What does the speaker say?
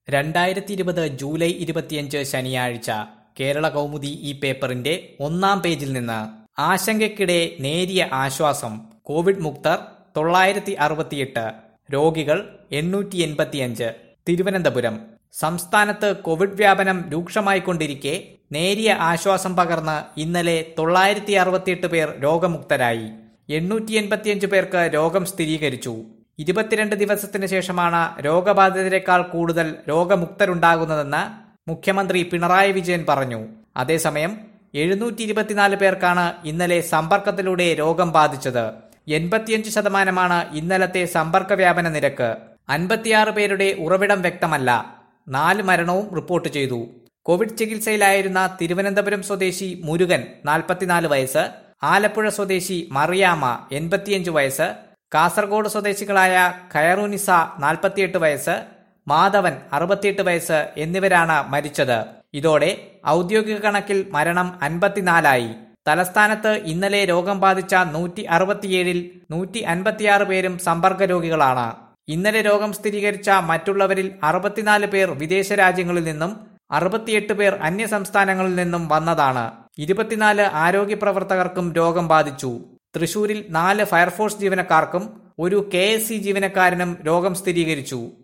രണ്ടായിരത്തി ഇരുപത് ജൂലൈ ഇരുപത്തിയഞ്ച് ശനിയാഴ്ച കേരള കൗമുദി ഈ പേപ്പറിന്റെ ഒന്നാം പേജിൽ നിന്ന് ആശങ്കയ്ക്കിടെ നേരിയ ആശ്വാസം കോവിഡ് മുക്തർ തൊള്ളായിരത്തി അറുപത്തിയെട്ട് രോഗികൾ എണ്ണൂറ്റി എൺപത്തിയഞ്ച് തിരുവനന്തപുരം സംസ്ഥാനത്ത് കോവിഡ് വ്യാപനം രൂക്ഷമായിക്കൊണ്ടിരിക്കെ നേരിയ ആശ്വാസം പകർന്ന് ഇന്നലെ തൊള്ളായിരത്തി അറുപത്തിയെട്ട് പേർ രോഗമുക്തരായി എണ്ണൂറ്റി എൺപത്തിയഞ്ച് പേർക്ക് രോഗം സ്ഥിരീകരിച്ചു ഇരുപത്തിരണ്ട് ദിവസത്തിന് ശേഷമാണ് രോഗബാധിതരെക്കാൾ കൂടുതൽ രോഗമുക്തരുണ്ടാകുന്നതെന്ന് മുഖ്യമന്ത്രി പിണറായി വിജയൻ പറഞ്ഞു അതേസമയം എഴുന്നൂറ്റി ഇരുപത്തിനാല് പേർക്കാണ് ഇന്നലെ സമ്പർക്കത്തിലൂടെ രോഗം ബാധിച്ചത് എൺപത്തിയഞ്ച് ശതമാനമാണ് ഇന്നലത്തെ സമ്പർക്ക വ്യാപന നിരക്ക് അൻപത്തിയാറ് പേരുടെ ഉറവിടം വ്യക്തമല്ല നാല് മരണവും റിപ്പോർട്ട് ചെയ്തു കോവിഡ് ചികിത്സയിലായിരുന്ന തിരുവനന്തപുരം സ്വദേശി മുരുകൻ നാൽപ്പത്തിനാല് വയസ്സ് ആലപ്പുഴ സ്വദേശി മറിയാമ്മ എൺപത്തിയഞ്ച് വയസ്സ് കാസർഗോഡ് സ്വദേശികളായ ഖയറുനിസ നാൽപ്പത്തിയെട്ട് വയസ്സ് മാധവൻ അറുപത്തിയെട്ട് വയസ്സ് എന്നിവരാണ് മരിച്ചത് ഇതോടെ ഔദ്യോഗിക കണക്കിൽ മരണം അൻപത്തിനാലായി തലസ്ഥാനത്ത് ഇന്നലെ രോഗം ബാധിച്ച നൂറ്റി അറുപത്തിയേഴിൽ നൂറ്റി അൻപത്തിയാറ് പേരും സമ്പർക്ക രോഗികളാണ് ഇന്നലെ രോഗം സ്ഥിരീകരിച്ച മറ്റുള്ളവരിൽ അറുപത്തിനാല് പേർ വിദേശ രാജ്യങ്ങളിൽ നിന്നും അറുപത്തിയെട്ട് പേർ അന്യ സംസ്ഥാനങ്ങളിൽ നിന്നും വന്നതാണ് ഇരുപത്തിനാല് ആരോഗ്യ പ്രവർത്തകർക്കും രോഗം ബാധിച്ചു തൃശൂരിൽ നാല് ഫയർഫോഴ്സ് ജീവനക്കാർക്കും ഒരു കെ എസ് സി ജീവനക്കാരനും രോഗം സ്ഥിരീകരിച്ചു